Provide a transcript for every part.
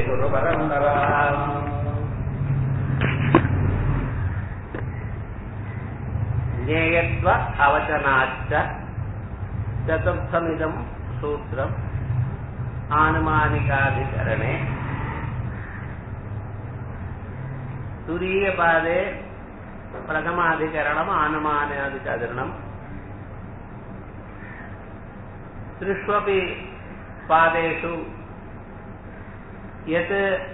गुरुपरम्पराम् ज्ञेयत्व अवचनाच्च चतुर्थमिदम् सूत्रम् आनुमानिकाधिकरणे तुरीयपादे प्रथमाधिकरणम् आनुमानाधिकरणम् त्रिष्वपि पादेषु यत्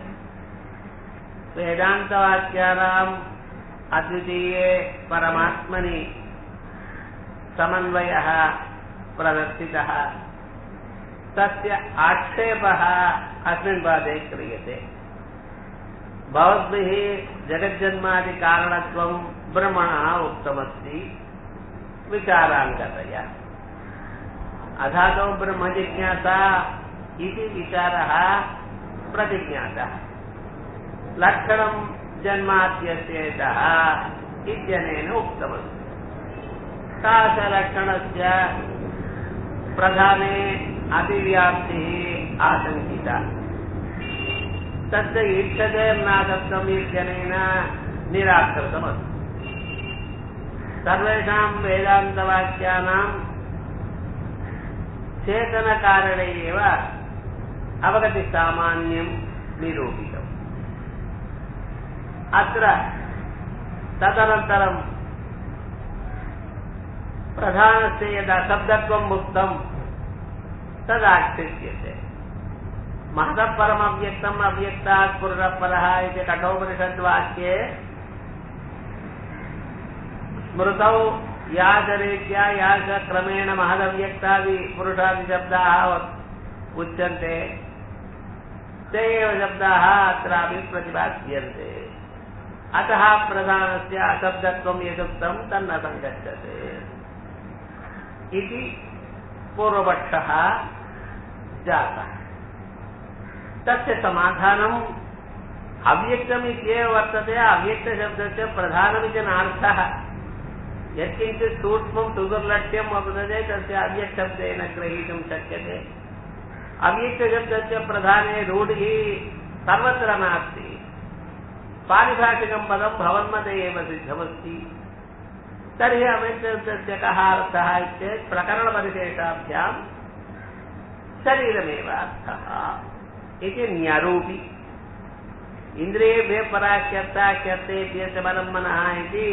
वेदान्तवाक्यानाम् अद्वितीये परमात्मनि समन्वयः प्रदर्शितः तस्य आक्षेपः अस्मिन् पादे क्रियते भवद्भिः जगज्जन्मादिकारणत्वं ब्रह्मणः उक्तमस्ति विचाराङ्गतया अधातो ब्रह्मजिज्ञासा इति विचारः प्रतिज्ञातः लक्षणं जन्माद्यस्येतः इत्यनेन उक्तमस्ति तादृशलक्षणस्य प्रधाने अतिव्याप्तिः आशङ्किता तस्य ईक्षते न दत्तम् इत्यनेन निराकृतमस्ति सर्वेषां वेदान्तवाक्यानां चेतनकारणे एव अवगतिसामान्यं निरूपितम् अत्र तदनन्तरं प्रधानस्य यदा शब्दत्वम् उक्तम् तदाक्षिप्यते महतः परमव्यक्तम् अव्यक्तात् पुरुषः परः इति कठोपनिषद्वाक्ये स्मृतौ या च रीत्या या च क्रमेण महदव्यक्तादि पुरुषादिशब्दाः उच्यन्ते ते एव शब्दाः अत्रापि प्रतिपाद्यन्ते अतः प्रधानस्य अशब्दत्वं यदुक्तं तन्न सङ्गच्छते इति पूर्वपक्षः जातः तस्य समाधानम् अव्यक्तम् इत्येव वर्तते अव्यक्तशब्दस्य प्रधानमिति नार्थः यत्किञ्चित् सूक्ष्मं सुदुर्लक्ष्यं वर्तते तस्य अव्यक्तशब्देन ग्रहीतुं शक्यते अव्यक्तशब्दस्य प्रधाने रूढिः सर्वत्र नास्ति पारिभाषिकं पदं भवन्मते एव सिद्धमस्ति तर्हि अव्यक्तशब्दस्य कः अर्थः चेत् प्रकरणपरिशेषाभ्यां शरीरमेव अर्थः इति न्यरूपि इन्द्रियेभ्यः पराख्यर्ता ख्यर्तेभ्यः च बलं मनः इति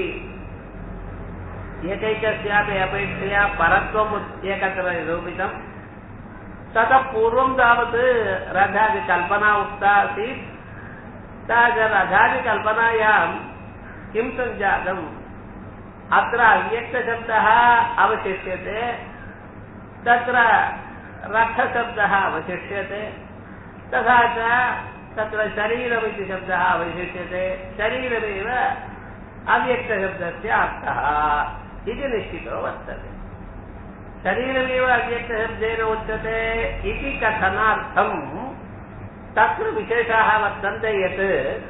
एकैकस्यापि अपेक्षया परत्वम् एकत्र निरूपितम् ततः पूर्वं तावत् रथादिकल्पना उक्ता आसीत् सा च रथादिकल्पनायां किं सञ्जातम् अत्र अव्यक्तशब्दः अवशिष्यते तत्र रथशब्दः अवशिष्यते तथा च तत्र शरीरमिति शब्दः अवशिष्यते शरीरमेव अव्यक्तशब्दस्य अर्थः इति निश्चितो वर्तते शरीरमेव अव्यक्तशब्देन उच्यते इति कथनार्थं तत्र विशेषाः वर्तन्ते यत्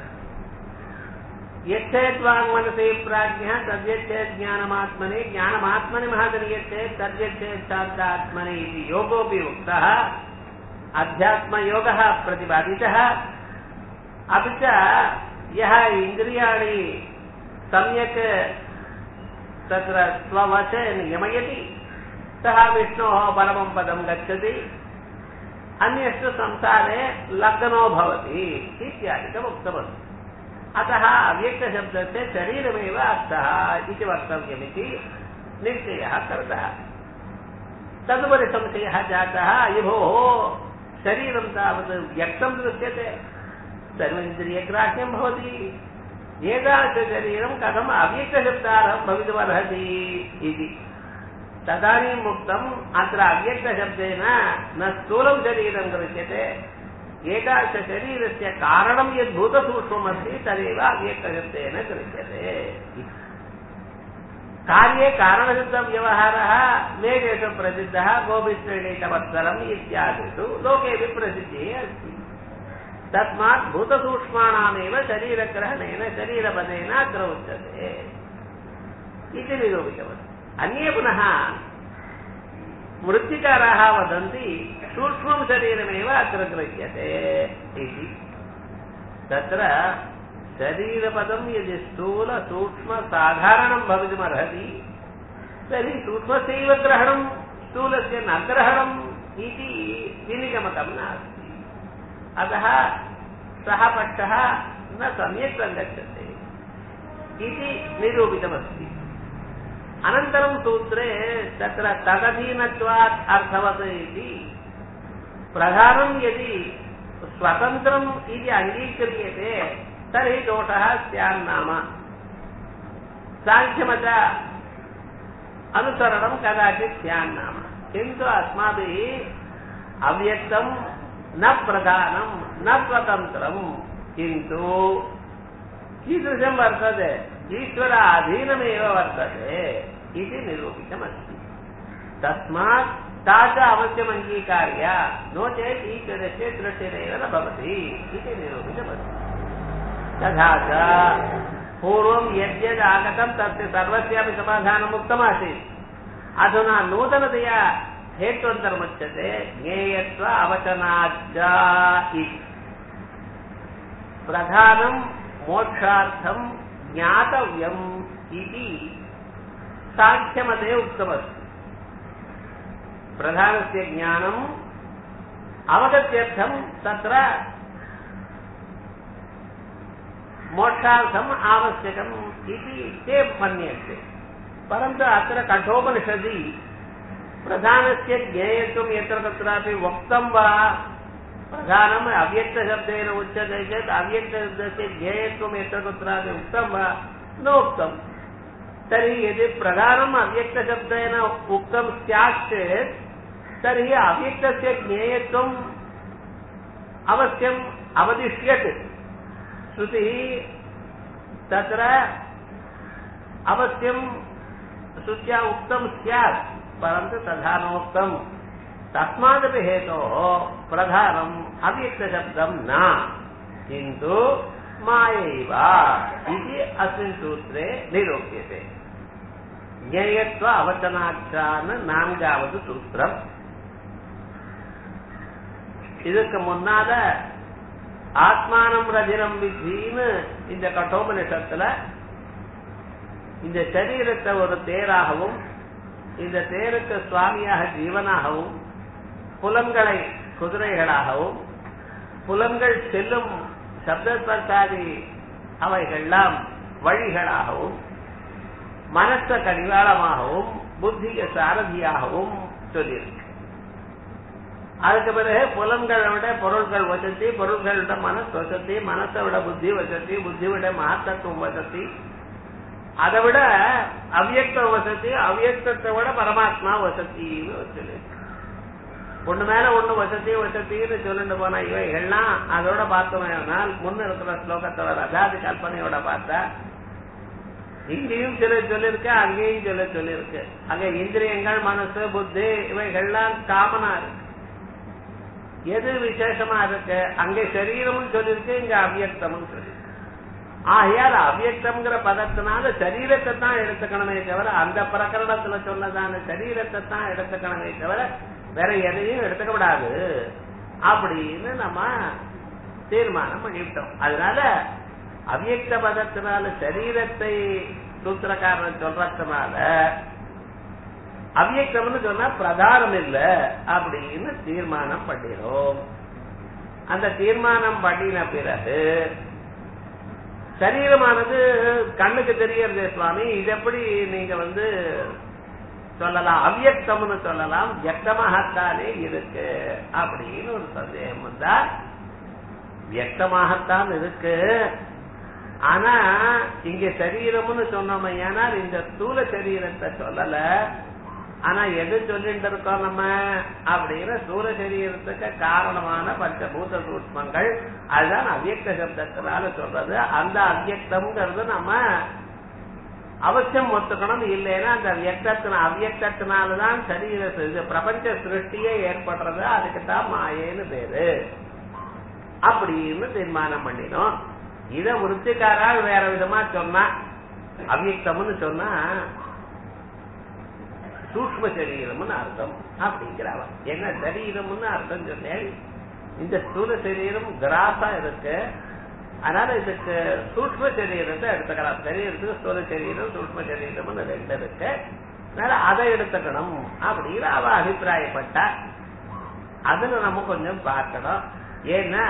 यच्छेद्वाङ्मनसि प्राज्ञः तद्यच्छेत् ज्ञानमात्मनि ज्ञानमात्मनि महदनीयच्छेत् तद्यच्छेत् शान्तात्मनि इति योगोऽपि उक्तः अध्यात्मयोगः प्रतिपादितः अपि च यः इन्द्रियाणि सम्यक् तत्र स्ववशे नियमयति सः विष्णोः परमं पदं गच्छति अन्यस्तु संसारे लग्नो भवति इत्यादिकम् उक्तमस्ति अतः अव्यक्तशब्दस्य शरीरमेव अर्थः इति वक्तव्यमिति निश्चयः कृतः तदुपरि संशयः जातः अयभोः शरीरं तावत् व्यक्तं दृश्यते सर्वेन्द्रियग्राह्यं भवति एतादृशशरीरं कथम् अव्यक्तशब्दार्थं भवितुमर्हति इति तदानीम् उक्तम् अत्र अव्यक्तशब्देन न स्थूलं शरीरं दृश्यते एतादृशशरीरस्य कारणं यद्भूतसूक्ष्ममस्ति तदेव अव्यक्तशब्देन दृश्यते कार्ये कारणशब्दव्यवहारः वेदेषु प्रसिद्धः गोभिश्रेणीतवत्सरम् इत्यादिषु लोकेऽपि प्रसिद्धिः अस्ति तस्मात् भूतसूक्ष्माणामेव शरीरग्रहणेन शरीरपदेन अत्र उच्यते इति निरूपितवती अन्ये पुनः मृत्तिकाराः वदन्ति सूक्ष्मं शरीरमेव अत्र गृह्यते इति तत्र शरीरपदं यदि स्थूल सूक्ष्म साधारणं भवितुमर्हति तर्हि सूक्ष्मस्यैव ग्रहणं स्थूलस्य न ग्रहणम् इति विनिगमकं नास्ति अतः सः पक्षः न सम्यक् सङ्गच्छते इति निरूपितमस्ति अनन्तरं सूत्रे तत्र तदधीनत्वात् अर्थवत् इति प्रधानं यदि स्वतन्त्रम् इति अङ्गीक्रियते तर्हि दोषः स्यान्नाम साङ्ख्यमत अनुसरणं कदाचित् स्यान्नाम किन्तु अस्माभिः अव्यक्तं न प्रधानं न स्वतन्त्रम् किन्तु कीदृशं वर्तते ईश्वर अधीनमेव वर्तते इति निरूपितमस्ति तस्मात् सा च अवश्यम् अङ्गीकार्य नो चेत् ईश्वरस्य दृष्टिरेव न भवति इति निरूपितमस्ति तथा च पूर्वं यद्यद् आगतं तस्य सर्वस्यापि समाधानम् उक्तमासीत् अधुना नूतनतया हेत्वन्तरमुच्यते ज्ञेयत्व अवचनाच्च इति प्रधानं मोक्षार्थं ज्ञातव्यम् इति साङ्ख्यमते उक्तमस्ति प्रधानस्य ज्ञानम् अवगत्यर्थं तत्र मोक्षार्थम् आवश्यकम् इति ते मन्यन्ते परन्तु अत्र कठोपनिषदि प्रधानस्य ज्ञेयत्वं यत्र तत्रापि वक्तं वा प्रधानम् अव्यक्तशब्देन उच्यते चेत् अव्यक्तशब्दस्य ज्ञेयत्वं यत्र कुत्रापि उक्तं वा नोक्तम् तर्हि यदि प्रधानम् अव्यक्तशब्देन उक्तं स्यात् चेत् तर्हि अव्यक्तस्य ज्ञेयत्वम् अवश्यम् अवदिश्यते श्रुतिः तत्र अवश्यं श्रुत्या उक्तं स्यात् परन्तु तथा नोक्तम् तस्मादपि हेतोः प्रधानम् अव्यक्तशब्दं न किन्तु मायैव इति अस्मिन् सूत्रे निरूप्यते ज्ञेयत्व அவச்சனாச்சான்னு நான்காவது சூத்திரம் இதுக்கு முன்னால ஆத்மானம் ரஜினம் வித்தின்னு இந்த கட்டோபனிஷத்துல இந்த சரீரத்தை ஒரு தேராகவும் இந்த தேருக்கு சுவாமியாக ஜீவனாகவும் புலன்களை குதிரைகளாகவும் புலன்கள் செல்லும் சப்தஸ்பர்சாதி அவைகள்லாம் வழிகளாகவும் மனச கடிவாளமாகவும் புத்திய சாரதியாகவும் சொல்லியிருக்கு அதுக்கு பிறகு புலன்களை விட பொருள்கள் வசதி பொருள்களை விட மனசு வசதி மனசை விட புத்தி வசதி புத்தி விட மகத்தத்துவம் வசதி அதை விட அவ்வியக்த வசதி அவ்வியக்தத்தை விட பரமாத்மா வசத்தின்னு சொல்லியிருக்கு ஒண்ணு மேல ஒண்ணு வசதி வசத்தின்னு சொல்லிட்டு போன இவைகள்லாம் அதோட பார்த்தோம்னால் முன்ன இருக்கிற ஸ்லோகத்தோட அதாவது கல்பனையோட பார்த்தா இங்கேயும் சில சொல்லிருக்கு அங்கேயும் சில சொல்லிருக்கு அங்க இந்திரியங்கள் மனசு புத்தி இவைகள்லாம் காமனா இருக்கு எது விசேஷமா இருக்கு அங்க சரீரம்னு சொல்லிருக்கு இங்க அவ்வியக்தம்னு சொல்லிருக்கு ஆகையால் அவ்வியக்தம்ங்கிற பதத்தினால சரீரத்தை தான் எடுத்துக்கணுமே தவிர அந்த பிரகரணத்துல சொன்னதான சரீரத்தை தான் எடுத்துக்கணுமே தவிர வேற எதையும் எடுத்துக்க கூடாது அப்படின்னு நம்ம தீர்மானம் பண்ணிவிட்டோம் அதனால அவ்வியக்த பதத்தினால சரீரத்தை சூத்திரக்காரன் சொல்றதுனால அவ்வியக்தம்னு சொன்னா பிரதானம் இல்ல அப்படின்னு தீர்மானம் பண்ணிடும் அந்த தீர்மானம் பண்ணின பிறகு சரீரமானது கண்ணுக்கு தெரியறது சுவாமி இது எப்படி நீங்க வந்து சொல்லலாம் அவ்வியக்தம்னு சொல்லலாம் வியக்தமாகத்தானே இருக்கு அப்படின்னு ஒரு சந்தேகம் வந்தா வியக்தமாகத்தான் இருக்கு ஆனா இங்க சரீரம்னு சொன்னோம் ஏனால் இந்த ஸ்தூல சரீரத்தை சொல்லல ஆனா எது சொல்லிட்டு இருக்கோம் நம்ம அப்படிங்கிற ஸ்தூல சரீரத்துக்கு காரணமான பஞ்சபூத சூட்சமங்கள் அதுதான் அவ்வியக்த சப்தத்தினால சொல்றது அந்த அவ்வியக்தம்ங்கிறது நம்ம அவசியம் ஒத்துக்கணும் இல்லைன்னா அந்த வியக்தத்தின அவ்வியக்தத்தினாலதான் சரீர இது பிரபஞ்ச சிருஷ்டியே ஏற்படுறது அதுக்கு தான் மாயேன்னு பேரு அப்படின்னு தீர்மானம் பண்ணினோம் இத விருத்திக்காரால் வேற விதமா சொன்னா அவ்வியக்தம்னு சொன்னா சூக்ம சரீரம்னு அர்த்தம் அப்படிங்கிறவ என்ன சரீரம்னு அர்த்தம் சொன்னேன் இந்த ஸ்தூல சரீரம் கிராஸா இருக்கு அதனால இதுக்கு சூட்சம சரீரத்தை எடுத்துக்கலாம் சரீரத்துக்கு ஸ்தூல சரீரம் சூட்சம சரீரம்னு ரெண்டு இருக்கு அதனால அதை எடுத்துக்கணும் அப்படின்னு அவ அபிப்பிராயப்பட்டா அதுல நம்ம கொஞ்சம் பார்க்கணும் ஏன்னா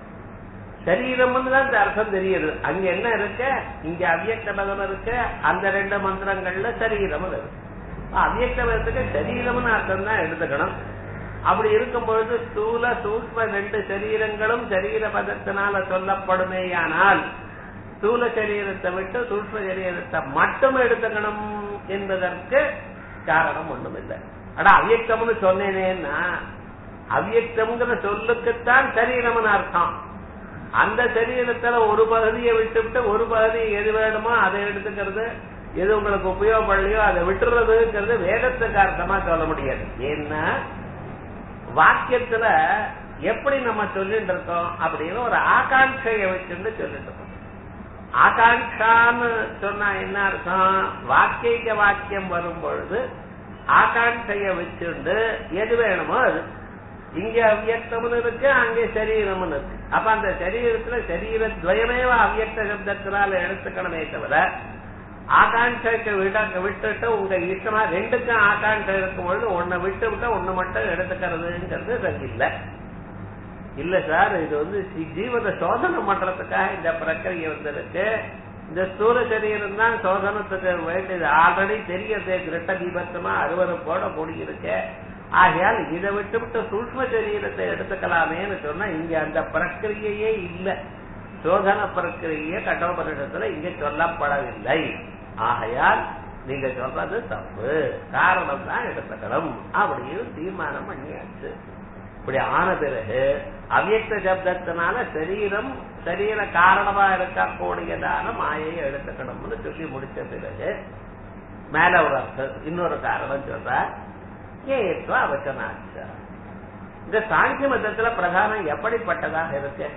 சரீரம்னு தான் இந்த அர்த்தம் தெரியுது அங்க என்ன இருக்கு இங்க அவ்யக்த பதம் இருக்கு அந்த ரெண்டு மந்திரங்கள்ல சரீரம் இருக்கு அவ்யக்த பதத்துக்கு சரீரம்னு அர்த்தம் தான் எடுத்துக்கணும் அப்படி இருக்கும் பொழுது ஸ்தூல சூக்ம ரெண்டு சரீரங்களும் சரீர பதத்தினால சொல்லப்படுமேயானால் ஸ்தூல சரீரத்தை விட்டு சூக்ம சரீரத்தை மட்டும் எடுத்துக்கணும் என்பதற்கு காரணம் ஒண்ணுமில்லை ஆனா அவ்யக்தம்னு சொன்னேனேன்னா அவ்யக்தம்ங்கிற சொல்லுக்குத்தான் சரீரம்னு அர்த்தம் அந்த சரீரத்துல ஒரு பகுதியை விட்டுவிட்டு ஒரு பகுதியை எது வேணுமோ அதை எடுத்துக்கிறது எது உங்களுக்கு உபயோகப்படலையோ அதை விட்டுறதுங்கிறது வேதத்துக்கு அர்த்தமா சொல்ல முடியாது ஏன்னா வாக்கியத்துல எப்படி நம்ம சொல்லிட்டு இருக்கோம் அப்படின்னு ஒரு ஆகாங்கைய வச்சுட்டு சொல்லிட்டு இருக்கோம் ஆகாங்கான்னு சொன்னா என்ன அர்த்தம் வாக்கிய வாக்கியம் வரும் பொழுது ஆகாங்கைய வச்சுண்டு எது வேணுமோ அது இங்க அவ்வியக்தம்னு இருக்கு அங்கே சரீரம்னு இருக்கு அப்ப அந்த சரீரத்துல சரீர துவயமேவ அவ்வியக்த சப்தத்தினால எடுத்துக்கணுமே தவிர ஆகாங்கைக்கு விட விட்டுட்டு உங்க இஷ்டமா ரெண்டுக்கும் ஆகாங்கை இருக்கும் பொழுது ஒன்னை விட்டு விட்டா ஒண்ணு மட்டும் எடுத்துக்கிறதுங்கிறது சரியில்ல இல்ல சார் இது வந்து ஜீவனை சோதனை பண்றதுக்காக இந்த பிரக்கிரியை வந்திருக்கு இந்த ஸ்தூல சரீரம் தான் சோதனத்துக்கு வேண்டியது ஆல்ரெடி தெரியறது கிருட்ட தீபத்தமா அறுவறுப்போட கூடியிருக்கு ஆகையால் இதை விட்டு விட்டு சூக்ம சரீரத்தை எடுத்துக்கலாமேன்னு சொன்னா இங்க அந்த பிரக்கிரியையே இல்ல சோதன பிரக்கிரிய கட்டோபரிடத்துல இங்க சொல்லப்படவில்லை ஆகையால் நீங்க சொல்றது தப்பு காரணம் தான் எடுத்துக்கணும் அப்படின்னு தீர்மானம் பண்ணியாச்சு இப்படி ஆன பிறகு அவ்யக்த சப்தத்தினால சரீரம் சரீர காரணமா இருக்கக்கூடியதான மாயையை எடுத்துக்கணும்னு சொல்லி முடிச்ச பிறகு மேல ஒரு அர்த்தம் இன்னொரு காரணம் சொல்ற ஏற்ற அவசனாச்ச இந்த சாங்கிய மதத்துல பிரதானம் எப்படிப்பட்டதாக இருக்கு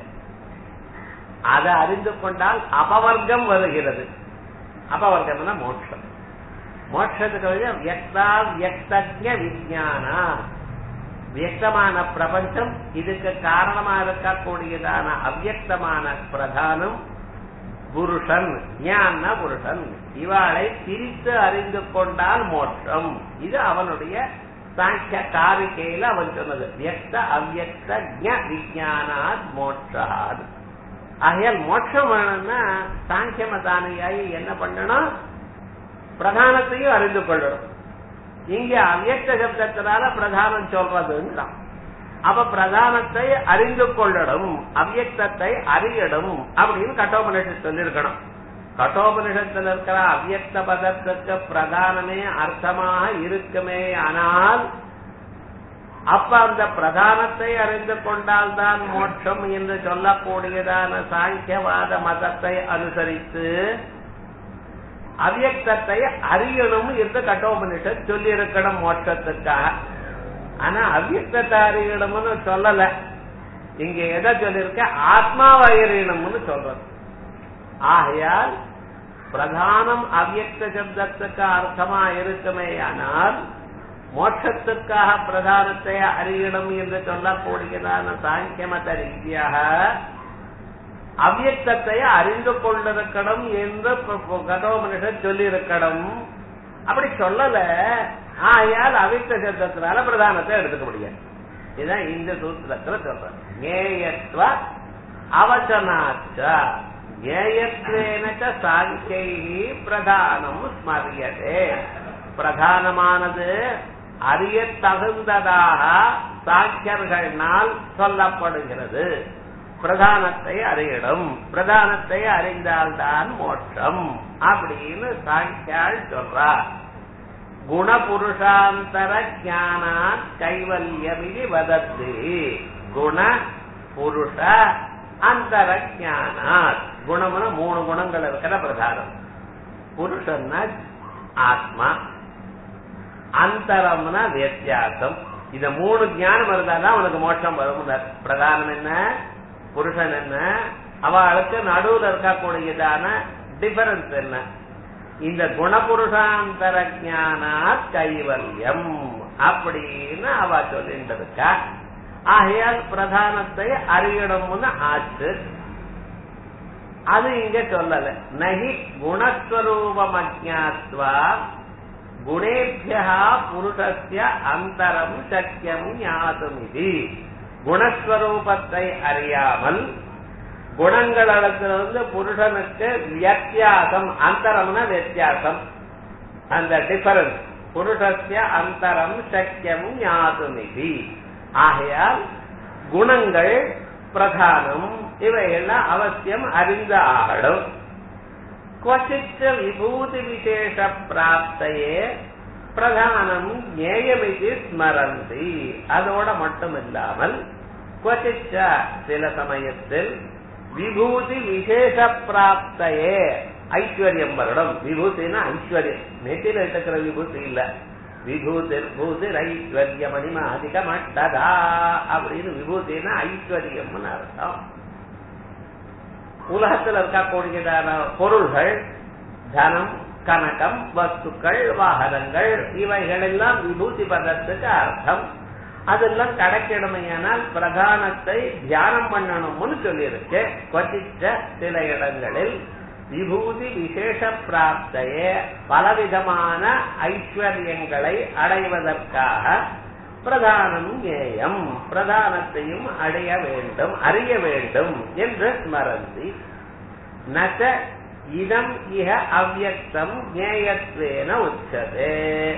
அதை அறிந்து கொண்டால் அபவர்க்கம் வருகிறது அபவர்க்கம்னா மோட்சம் மோட்சத்துக்கு வியக்தா வியக்தஜ விஜானா வியக்தமான பிரபஞ்சம் இதுக்கு காரணமா இருக்கக்கூடியதான அவ்வியக்தமான பிரதானம் புருஷன் ஞான புருஷன் இவாளை பிரித்து அறிந்து கொண்டால் மோட்சம் இது அவனுடைய சாங்கிய காரிக்கையில அவன் சொன்னது வியக்த அவ்வியக்த விஜானாத் மோட்சாது ஆகையால் மோட்சம் வேணும்னா சாங்கிய மதானியாயி என்ன பண்ணணும் பிரதானத்தையும் அறிந்து கொள்ளணும் இங்க அவ்வியக்த சப்தத்தினால பிரதானம் சொல்றதுங்கிறான் அப்ப பிரதானத்தை அறிந்து கொள்ளணும் அவ்வியக்தத்தை அறியணும் அப்படின்னு கட்டோபனிஷத்து சொல்லியிருக்கணும் கட்டோபனிஷத்தில் இருக்கிற அவ்வியக்த பதத்துக்கு பிரதானமே அர்த்தமாக இருக்குமே ஆனால் அப்ப அந்த பிரதானத்தை அறிந்து கொண்டால்தான் மோட்சம் என்று சொல்லக்கூடியதான சாங்கியவாத மதத்தை அனுசரித்து அவ்வியக்தத்தை அறியணும் என்று கட்டோபனிஷத் சொல்லி இருக்கணும் மோட்சத்துக்காக ஆனா அவ்வியக்தத்தை அறியணும்னு சொல்லல இங்க எதை சொல்லிருக்க ஆத்மாவை அறியணும்னு சொல்றது ஆகையால் பிரதானம் அவ்வியக்த சப்தத்துக்கு அர்த்தமா இருக்குமே ஆனால் மோட்சத்துக்காக பிரதானத்தை அறியணும் என்று சொல்லக்கூடியதான சாங்கியமத ரீதியாக அவ்வியக்தத்தை அறிந்து கொண்டிருக்கணும் என்று கதோமனிஷன் சொல்லி இருக்கணும் அப்படி சொல்லல ஆயால் அவித்த சப்தத்தினால பிரதானத்தை எடுத்துக்க முடியாது இதுதான் இந்த சூத்திரத்துல சொல்றேன் நேயத்வ அவசனாச்ச ஏயத்வேனச்ச சாங்கியை பிரதானம் ஸ்மரியதே பிரதானமானது அறிய தகுந்ததாக சாக்கியர்களால் சொல்லப்படுகிறது பிரதானத்தை அறியிடும் பிரதானத்தை அறிந்தால்தான் மோட்சம் அப்படின்னு சாங்கியால் சொல்றார் குணபுருஷாந்தர ஜானா கைவல்யமிதி வதத்து குண புருஷ அந்தர ஜானாத் குணம்னா மூணு குணங்கள் இருக்கிற பிரதானம் புருஷன்னா ஆத்மா அந்தரம்னா வித்தியாசம் இந்த மூணு ஞானம் இருந்தாதான் உனக்கு மோட்சம் வரும் பிரதானம் என்ன புருஷன் என்ன அவளுக்கு நடுவுல இருக்கக்கூடியதான டிஃபரன்ஸ் என்ன இந்த குணபுருஷாந்தர ஜானா கைவல்யம் அப்படின்னு அவ சொல்லிட்டு இருக்கா ஆகையால் பிரதானத்தை அறியணும்னு ஆச்சு அது இங்க சொல்லல நகி குணஸ்வரூபம் அஜாத்வா குணேபியா புருஷஸ்ய அந்தரம் சக்கியம் ஞாதுமிதி குணஸ்வரூபத்தை அறியாமல் குணங்களிடத்திலிருந்து புருஷனுக்கு வித்தியாசம் அந்தரம்னா வித்தியாசம் அந்த டிஃபரன்ஸ் புருஷஸ்ய அந்தரம் சக்கியம் ஞாதுமிதி ஆகையால் குணங்கள் பிரதானம் இவையெல்லாம் அவசியம் அறிந்த ஆகணும் क्वचिच्च विभूतिविशेष प्राप्तये பிரதானம் ஞேயமிதி ஸ்மரந்தி அதோட மட்டும் இல்லாமல் கொச்சிச்ச சில சமயத்தில் விபூதி விசேஷ பிராப்தையே ஐஸ்வர்யம் வருடம் விபூதினா ஐஸ்வர்யம் நெத்தில இருக்கிற விபூதி இல்ல விபூதி பூதி ஐஸ்வர்யம் மணிமா அதிக மட்டதா அப்படின்னு விபூதினா ஐஸ்வர்யம்னு அர்த்தம் உலகத்தில் இருக்கக்கூடியதான பொருள்கள் தனம் கனகம் வஸ்துக்கள் வாகனங்கள் இவைகள் எல்லாம் விபூதி பதத்துக்கு அர்த்தம் அதெல்லாம் கிடைக்கணுமையானால் பிரதானத்தை தியானம் பண்ணணும்னு சொல்லியிருக்கு கொச்சிச்ச சில இடங்களில் விபூதி விசேஷ பிராப்தையே பலவிதமான ஐஸ்வர்யங்களை அடைவதற்காக பிரதானம் ஏயம் பிரதானத்தையும் அடைய வேண்டும் அறிய வேண்டும் என்று ஸ்மரந்தி நச்ச இதம் இக அவ்யக்தம் ஞேயத்வேன உச்சதே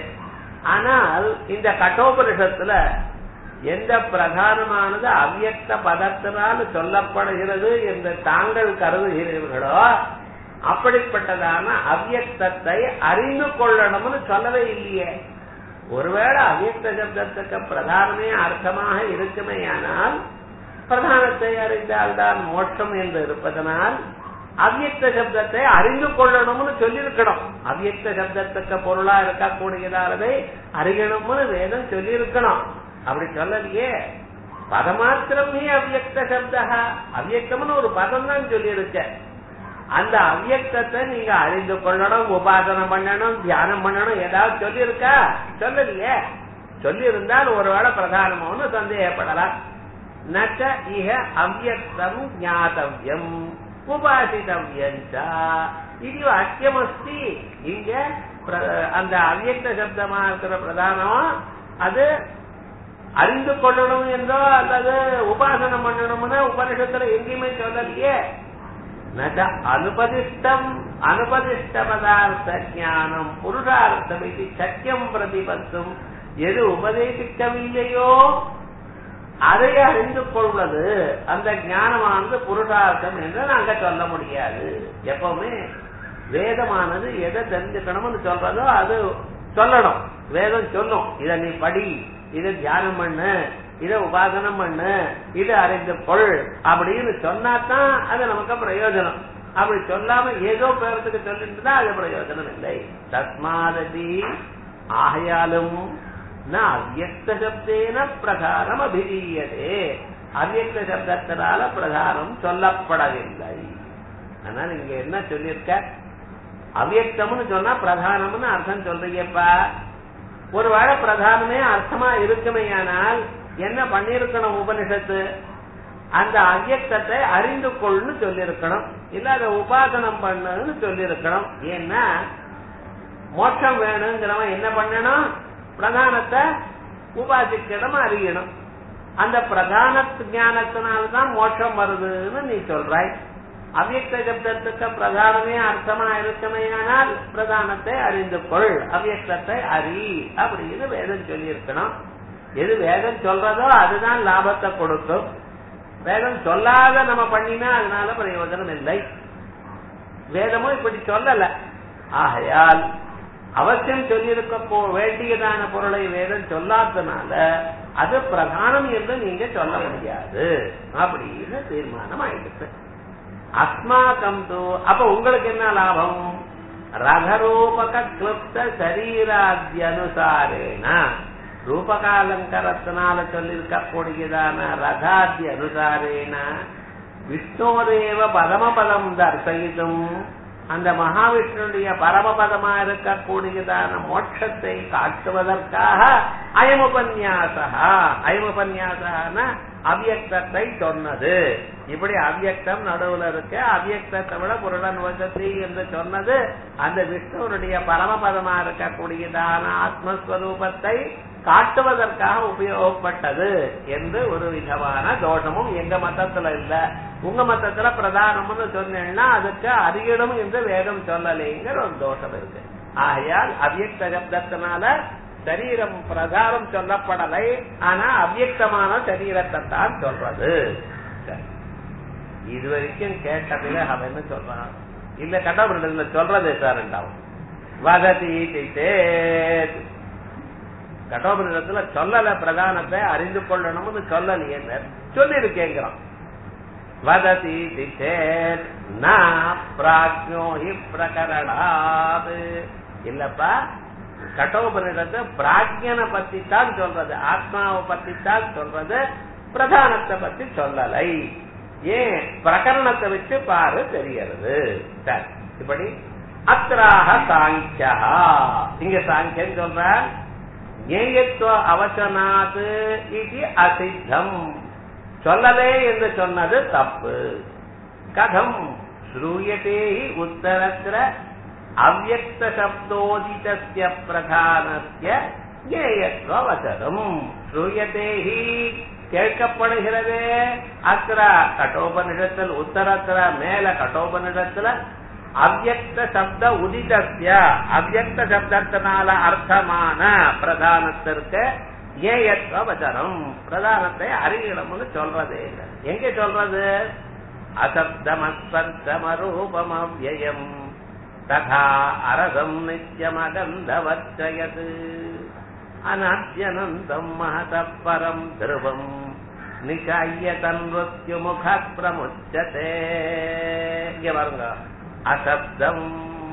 ஆனால் இந்த கட்டோபனிஷத்துல எந்த பிரதானமானது அவ்யக்த பதத்தினால் சொல்லப்படுகிறது என்று தாங்கள் கருதுகிறீர்களோ அப்படிப்பட்டதான அவ்யக்தத்தை அறிந்து கொள்ளணும்னு சொல்லவே இல்லையே ஒருவேளை அவ்யக்த சப்தத்துக்கு பிரதானமே அர்த்தமாக இருக்குமேயானால் பிரதானத்தை அறிந்தால்தான் மோட்சம் என்று இருப்பதனால் அவ்யக்த சப்தத்தை அறிந்து கொள்ளணும்னு சொல்லியிருக்கணும் அவ்யக்த சப்தத்துக்கு பொருளா இருக்கக்கூடியதானதை அறியணும்னு வேதம் சொல்லியிருக்கணும் அப்படி சொல்லலையே பதமாத்திரமே அவ்யக்த சப்தா அவ்யக்தம்னு ஒரு பதம் தான் சொல்லியிருக்க அந்த அவ்யக்தத்தை நீங்க அறிந்து கொள்ளணும் உபாசனம் பண்ணணும் தியானம் பண்ணணும் ஏதாவது சொல்லியிருக்கா சொல்லலையே சொல்லி இருந்தால் ஒருவேளை பிரதானமானு சந்தேகப்படலாம் நச்ச இக அவ்யக்தம் ஞாதவியம் உபாசிதவியம் இது வாக்கியமஸ்தி இங்க அந்த அவ்யக்த சப்தமா இருக்கிற பிரதானம் அது அறிந்து கொள்ளணும் என்றோ அல்லது உபாசனம் பண்ணணும்னா உபனிஷத்துல எங்கேயுமே சொல்லலையே நச்ச அனுபதிஷ்டம் அனுபதிஷ்ட பதார்த்த ஞானம் புருஷார்த்தம் இது சக்கியம் பிரதிபத்தும் எது உபதேசிக்கவில்லையோ அதை அறிந்து கொள்வது அந்த ஞானமானது புருஷார்த்தம் என்று நாங்க சொல்ல முடியாது எப்பவுமே வேதமானது எதை தெரிஞ்சுக்கணும்னு சொல்றதோ அது சொல்லணும் வேதம் சொல்லும் இத நீ படி இதை தியானம் பண்ணு இதை உபாசனம் பண்ணு இதை அறிந்து கொள் அப்படின்னு சொன்னாதான் அது நமக்கு பிரயோஜனம் அப்படி சொல்லாம ஏதோ பேரத்துக்கு சொல்லிட்டு அது பிரயோஜனம் இல்லை தஸ்மாததி ஆகையாலும் அவ்யக்த சப்தேன பிரகாரம் அபிதீயதே அவ்யக்த சப்தத்தினால பிரகாரம் சொல்லப்படவில்லை அதனால இங்க என்ன சொல்லியிருக்க அவ்யக்தம்னு சொன்னா பிரதானம்னு அர்த்தம் சொல்றீங்கப்பா ஒருவேளை பிரதானமே அர்த்தமா இருக்குமேயானால் என்ன பண்ணிருக்கணும் உபனிஷத்து அந்த அவ்யக்தத்தை அறிந்து கொள்னு சொல்லியிருக்கணும் இல்ல அதை உபாசனம் பண்ணுன்னு சொல்லியிருக்கணும் ஏன்னா மோட்சம் வேணுங்கிறவன் என்ன பண்ணணும் பிரதானத்தை உபாசிக்கணும் அறியணும் அந்த பிரதான ஞானத்தினால்தான் மோட்சம் வருதுன்னு நீ சொல்றாய் அவ்யக்த சப்தத்துக்கு பிரதானமே அர்த்தமா இருக்குமையானால் பிரதானத்தை அறிந்து கொள் அவ்யக்தத்தை அறி அப்படின்னு வேதம் சொல்லியிருக்கணும் எது வேதம் சொல்றதோ அதுதான் லாபத்தை கொடுக்கும் வேதம் சொல்லாத நம்ம பண்ணினா அதனால பிரயோஜனம் இல்லை வேதமும் இப்படி சொல்லல ஆகையால் அவசியம் சொல்லியிருக்க போ வேண்டியதான பொருளை வேதம் சொல்லாதனால அது பிரதானம் என்று நீங்க சொல்ல முடியாது அப்படின்னு தீர்மானம் ஆயிடுச்சு அஸ்மாக்கம் தோ அப்ப உங்களுக்கு என்ன லாபம் ரதரூபக கிளுப்த சரீராத்தியனுசாரேன ரூபகாலங்கரத்தினால சொல்லிருக்கக்கூடியதான ரதாத்தி அனுசாரேன விஷ்ணோதேவ பரமபதம் தர்சயித்தும் அந்த மகாவிஷ்ணுடைய பரமபதமா இருக்கக்கூடியதான மோட்சத்தை காட்டுவதற்காக அயமுபன்யாசா அயமுபன்யாசான அவ்யக்தத்தை சொன்னது இப்படி அவ்யக்தம் நடுவுல இருக்க அவ்யக்தத்தை விட புருடன் வசதி என்று சொன்னது அந்த விஷ்ணுவனுடைய பரமபதமா இருக்கக்கூடியதான ஆத்மஸ்வரூபத்தை காட்டுவதற்காக உபயோகப்பட்டது என்று ஒரு விதமான தோஷமும் எங்க மதத்துல இல்ல உங்க மதத்துல பிரதானம்னு சொன்னேன்னா அதுக்கு அறியணும் என்று வேதம் சொல்லலைங்கிற ஒரு தோஷம் இருக்கு ஆகையால் அவ்யக்த சப்தத்தினால சரீரம் பிரதானம் சொல்லப்படலை ஆனா அவ்யக்தமான சரீரத்தை தான் சொல்றது சரி. இது வரைக்கும் கேட்டதுல அவன் என்ன சொல்றான் இல்ல கடவுள் சொல்றதே சார் வததி சேத் கடோபனிடத்துல சொல்லல பிரதானத்தை அறிந்து கொள்ளணும்னு சொல்லலையே சொல்லி இருக்கேங்கிறான் வததி சேத் ந பிராஜ்யோ ஹி பிரகரணாது இல்லப்பா கடோபனிடத்தை பிராஜ்யனை பத்தி தான் சொல்றது ஆத்மாவை பத்தி தான் சொல்றது பிரதானத்தை பத்தி சொல்லலை ஏன் பிரகரணத்தை வச்சு பாரு தெரியறது சரி இப்படி அத்ராக சாங்கியா இங்க சாங்கியன் சொல்ற ஞேயத்துவ அவசனாது இது அசித்தம் சொல்லலே என்று சொன்னது தப்பு கதம் ஸ்ரூயதே ஹி உத்தரத்திர அவ்வக்த சப்தோதிதஸ்ய பிரதானஸ்ய ஞேயத்துவ வசனம் ஸ்ரூயதே ஹி கேட்கப்படுகிறது அத்திர கட்டோபனிடத்தில் உத்தரத்திர மேல கட்டோபனிடத்துல அவ்வக்த சப்த உதிதஸ்ய அவ்வக்த சப்தத்தினால அர்த்தமான பிரதானத்திற்கு ஏயத்வ வச்சனம் பிரதானத்தை அறியணும்னு சொல்றதே இல்லை எங்க சொல்றது அசப்தமஸ்பர்சமரூபம் அவ்வயம் ததா அரசம் நித்யமகந்தவச்சயது அனாத்யனந்தம் மகத பரம் திருவம் நிகாய தன்வத்யு முக பிரமுச்சதே இங்க பாருங்க அசப்தம்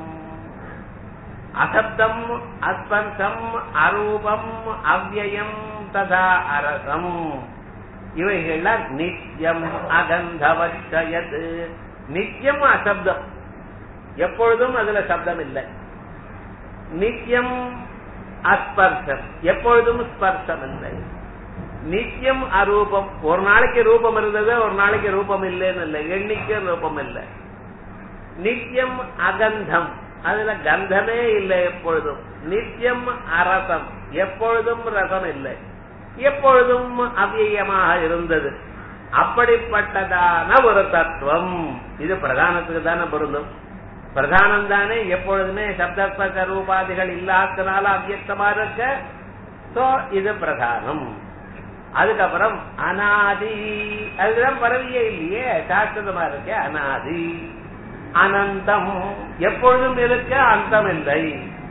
அசப்தம் அஸ்பர்சம் அரூபம் அவ்வயம் ததா அரசம் இவைகள்ல நித்தியம் அகந்தவச்சயது நித்தியம் அசப்தம் எப்பொழுதும் அதுல சப்தம் இல்லை நித்தியம் அஸ்பர்சம் எப்பொழுதும் ஸ்பர்சம் இல்லை நித்தியம் அரூபம் ஒரு நாளைக்கு ரூபம் இருந்தது ஒரு நாளைக்கு ரூபம் இல்லைன்னு இல்லை எண்ணிக்கை ரூபம் இல்லை நித்தியம் அகந்தம் அதுல கந்தமே இல்லை எப்பொழுதும் நித்தியம் அரசம் எப்பொழுதும் ரசம் இல்லை எப்பொழுதும் அவ்வியமாக இருந்தது அப்படிப்பட்டதான ஒரு தத்துவம் இது பிரதானத்துக்கு தானே பொருந்தும் பிரதானம் தானே எப்பொழுதுமே சப்தஸ்பர்ச ரூபாதிகள் இல்லாதனால அவ்வியக்தமா இருக்க சோ இது பிரதானம் அதுக்கப்புறம் அனாதி அதுதான் பரவியே இல்லையே சாஸ்திரமா இருக்க அனாதி அனந்தம் எப்பொழுதும் இருக்க அந்தம் இல்லை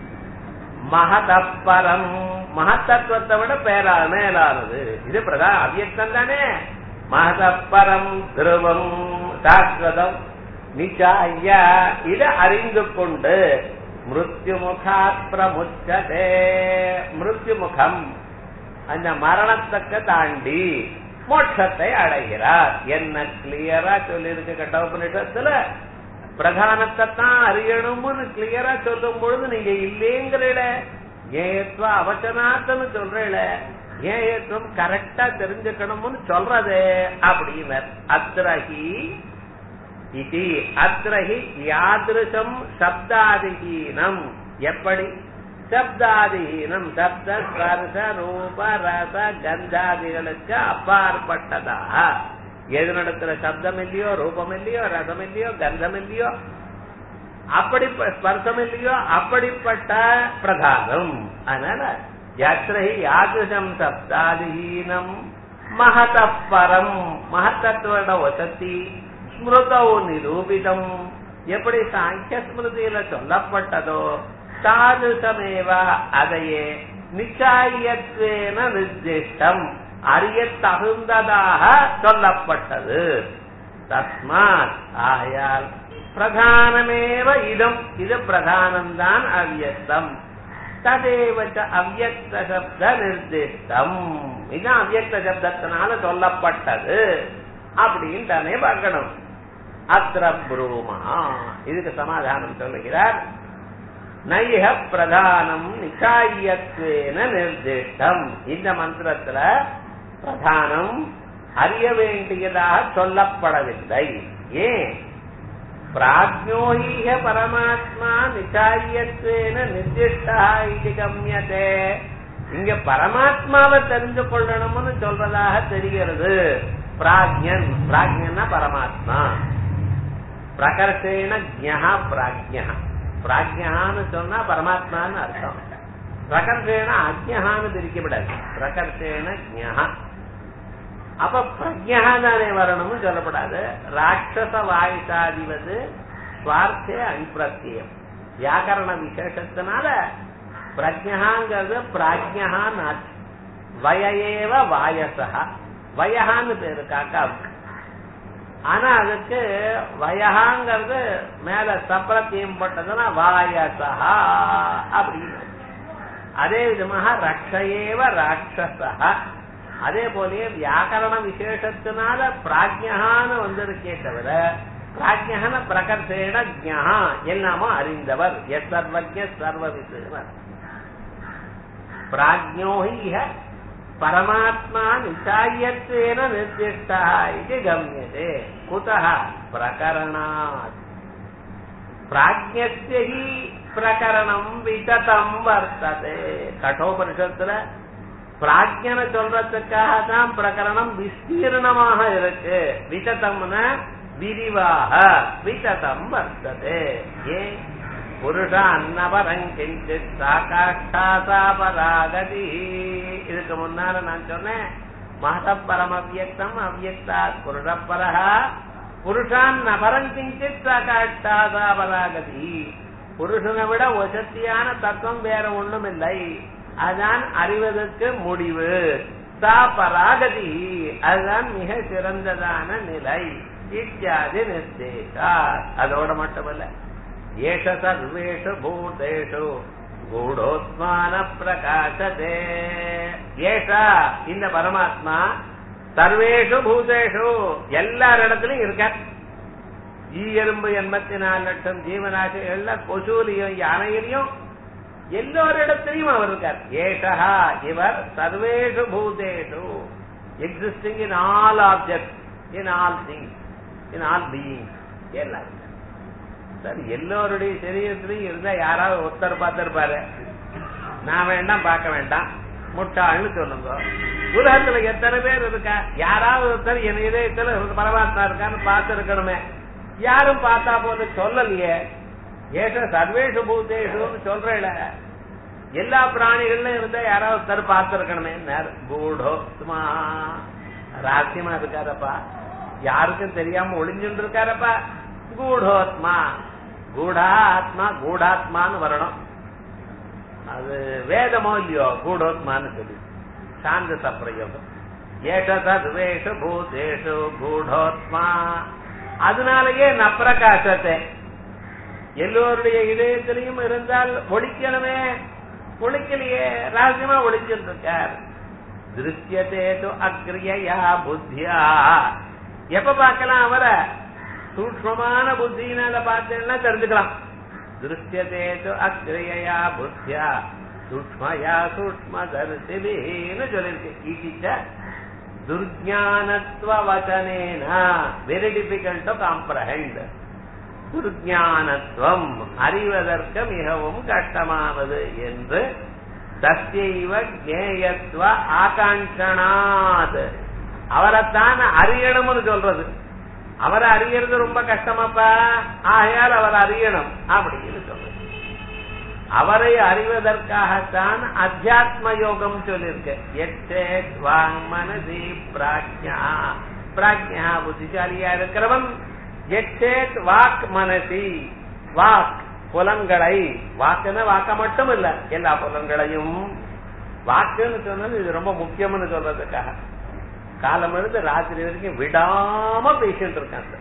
மகதப்பரம் மகத்தத்துவத்தை விட பேரா மேலானது இது பிரதா அவ்வியக்தம் தானே மகதப்பரம் துருவம் சாஸ்வதம் நிச்சாய இதை அறிந்து கொண்டு மிருத்யு முகாத் பிரமுச்சதே மிருத்யு முகம் அந்த மரணத்துக்கு தாண்டி மோட்சத்தை அடைகிறார் என்ன கிளியரா சொல்லியிருக்கு கட்டோபனிஷத்துல பிரதானத்தை தான் அறியணும்னு கிளியரா சொல்லும் பொழுது நீங்க இல்லேங்கிறீல ஏத்வ அவசனாத்தன்னு சொல்றீல ஏத்வம் கரெக்டா தெரிஞ்சுக்கணும்னு சொல்றது அப்படின்னு அத்திரஹி இது அத்திரஹி யாதிருஷம் சப்தாதிஹீனம் எப்படி சப்தாதிஹீனம் சப்த ஸ்பர்ச ரூப ரச கந்தாதிகளுக்கு அப்பாற்பட்டதாக எது நடக்கிற சப்தம் இல்லையோ ரூபம் இல்லையோ ரசம் இல்லையோ கந்தம் இல்லையோ அப்படி ஸ்பர்சம் இல்லையோ அப்படிப்பட்ட பிரதானம் அதனால யாத்திரை யாதிருஷம் சப்தாதிஹீனம் மகத பரம் மகத்தத்துவோட வசதி ஸ்மிருதோ நிரூபிதம் எப்படி சாங்கிய ஸ்மிருதியில சொல்லப்பட்டதோ தாதுசமேவ அதையே நிச்சாயத்வேன நிர்திஷ்டம் அறிய தகுந்ததாக சொல்லப்பட்டது தஸ்மாத் ஆகையால் பிரதானமேவ இதம் இது பிரதானம்தான் அவ்யக்தம் ததேவச்ச அவ்யக்த சப்த நிர்திஷ்டம் இது அவ்யக்த சப்தத்தினால சொல்லப்பட்டது அப்படின்னு தானே பார்க்கணும் அத்திர ப்ரூமா இதுக்கு சமாதானம் சொல்லுகிறார் நைஹ பிரதானம் நிச்சாயத்வேன நிர்திஷ்டம் இந்த மந்திரத்துல பிரதானம் அறிய வேண்டியதாக சொல்லப்படவில்லை ஏன் பிராஜ்யோஹீக பரமாத்மா நிச்சாயத்வேன நிர்திஷ்டா இது கம்யதே இங்க பரமாத்மாவை தெரிஞ்சு கொள்ளணும்னு சொல்றதாக தெரிகிறது பிராஜ்யன் பிராஜ்யன்னா பரமாத்மா பிரகர்ஷேன ஜா பிராஜ்யா பிராஜ்யான்னு சொன்னா பரமாத்மான்னு அர்த்தம் பிரகர்ஷேன அஜ்யஹான்னு பிரிக்கப்படாது பிரகர்ஷேன ஜா அப்ப பிரஜா தானே வரணும்னு சொல்லப்படாது ராட்சச வாயுசாதிவது சுவார்த்தே அன்பிரத்தியம் வியாக்கரண விசேஷத்தினால பிரஜகாங்கிறது பிராஜ்யான்னு ஆச்சு வயஏவ வாயசா வயகான்னு பேரு காக்காவுக்கு ஆனா அதுக்கு வயகாங்கிறது மேல சப்ரத்தியம் போட்டதுன்னா வாயசா அப்படின்னு அதே விதமாக ரக்ஷயேவ ராட்சசா அதே போலயே வியாக்கரண விசேஷத்தினால பிராஜ்யகான்னு வந்திருக்கே தவிர பிராஜ்யகன பிரகர்ஷேன ஜா எல்லாமும் அறிந்தவர் எஸ் சர்வஜ சர்வவித்துவர் பிராஜ்யோஹி பரமாத்மா நிச்சாயத்வேன நிர்திஷ்டா இது கம்யதே குதः பிரகரணாத் பிராஜ்யஸ்ய ஹி பிரகரணம் விததம் வர்த்ததே கட்டோபனிஷத்துல பிராஜ்யனை சொல்றதுக்காக தான் பிரகரணம் விஸ்தீர்ணமாக இருக்கு விததம்னா விரிவாக விததம் வர்த்ததே ஏன் புருஷ அன்னபரம் கிஞ்சித் சாகாஷ்டாசாபராகதி இதுக்கு முன்னால நான் சொன்னேன் மகதப்பரம் அவ்யக்தம் அவ்யக்தாத் புருஷப்பரஹா புருஷான் நபரம் கிஞ்சித் சாகாஷ்டாசாபராகதி புருஷனை விட வசத்தியான தத்துவம் வேற ஒண்ணும் இல்லை அதான் அறிவதற்கு முடிவு சா பராகதி அதுதான் மிக சிறந்ததான நிலை இத்தியாதி நிர்தேசா அதோட மட்டுமல்ல ஏஷ சர்வேஷு பூதேஷு கூடோத்மான பிரகாசதே ஏஷா இந்த பரமாத்மா சர்வேஷு பூதேஷு எல்லாரிடத்திலும் இருக்க ஈ எறும்பு எண்பத்தி நாலு லட்சம் ஜீவராசிகள்ல கொசூலியும் யானையிலையும் எல்லோரிடத்திலையும் அவர் இருக்கார் ஏஷா இவர் சர்வேஷு பூதேஷு existing in all object in all things in all being எல்லாம் சார் எல்லோருடைய சரீரத்திலையும் இருந்தா யாராவது ஒருத்தர் பார்த்திருப்பாரு நான் வேண்டாம் பார்க்க வேண்டாம் முட்டாள்னு சொல்லுங்க உலகத்துல எத்தனை பேர் இருக்கா யாராவது ஒருத்தர் என் இதயத்துல பரமாத்மா இருக்கான்னு பார்த்து இருக்கணுமே யாரும் பார்த்தா போது சொல்லலையே ஏஷ சர்வேஷு பூதேஷுன்னு சொல்றேல எல்லா பிராணிகள்ல இருந்தா யாராவது ஒருத்தர் பார்த்திருக்கணுமே கூடோத்மா ராசியமா இருக்காரப்பா யாருக்கும் தெரியாம ஒளிஞ்சுட்டு இருக்காரப்பா கூடோத்மா கூடா ஆத்மா கூடாத்மான்னு வரணும் அது வேதமோ இல்லையோ கூடோத்மான்னு சொல்லி சாந்த சப்பிரயோகம் ஏஷ சர்வேஷு பூதேஷு கூடோத்மா அதனாலேயே நப்பிரகாசத்தை எல்லோருடைய இதயத்திலையும் இருந்தால் ஒழிக்கணுமே ஒழிக்கலையே ராஜ்யமா ஒழிச்சுட்டு இருக்கார் திருஷ்யத்தே அக்ரியா புத்தியா எப்ப பார்க்கலாம் அவரை சூக்மமான புத்தியினால பார்த்தேன்னா தெரிஞ்சுக்கலாம் திருஷ்யத்தே அக்ரியா புத்தியா சூக்மயா சூக்ம தரிசிபின்னு சொல்லிருக்கு ஈட்டிச்ச துர்ஜானத்துவ வச்சனேனா வெரி டிஃபிகல்ட் டு காம்ப்ரஹெண்ட் துர்ஞானத்துவம் அறிவதற்கு மிகவும் கஷ்டமானது என்று தஸ்யைவ ஜேயத்துவ ஆகாங்கனாத் அவரைத்தான் அறியணும்னு சொல்றது அவரை அறியறது ரொம்ப கஷ்டமாப்பா ஆகையால் அவர் அறியணும் அப்படின்னு சொல்றது அவரை அறிவதற்காகத்தான் அத்தியாத்ம யோகம் சொல்லிருக்கு எச்சே வாங் மனதி பிராஜ்யா பிராஜ்யா புத்திசாலியா இருக்கிறவன் எச்சேத் வாக் மனசி வாக் புலன்களை வாக்குன்னு வாக்க மட்டும் இல்ல எல்லா புலன்களையும் வாக்குன்னு சொன்னது இது ரொம்ப முக்கியம்னு சொல்றதுக்காக காலம் இருந்து ராத்திரி வரைக்கும் விடாம பேசிட்டு இருக்காங்க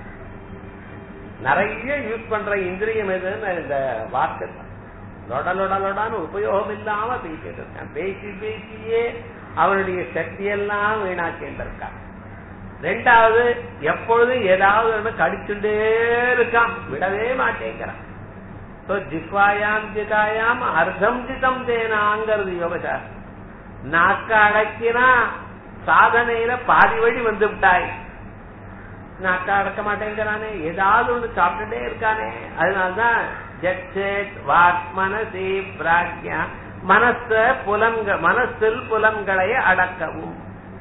நிறைய யூஸ் பண்ற இந்திரியம் எதுன்னு இந்த வாக்கு லொட லொட லொடான்னு உபயோகம் இல்லாம பேசிட்டு இருக்கான் பேசி பேசியே அவனுடைய சக்தியெல்லாம் வீணாக்கிட்டு இருக்கான் ரெண்டாவது எப்பொழுதும் ஏதாவது ஒண்ணு கடிச்சுட்டே இருக்கான் விடவே மாட்டேங்கிறான் So, ஜிக்வாயாம் ஜிதாயாம் அர்த்தம் ஜிதம் தேனாங்கிறது யோகசாஸ்திரம் நாக்க அடக்கினா சாதனையில பாதி வழி வந்து விட்டாய் நாக்க அடக்க மாட்டேங்கிறானே ஏதாவது ஒண்ணு சாப்பிட்டுட்டே இருக்கானே அதனால்தான் ஜட்சேத் வாக் மனசி பிராக்யா மனச புலன்க மனசில் புலன்களை அடக்கவும்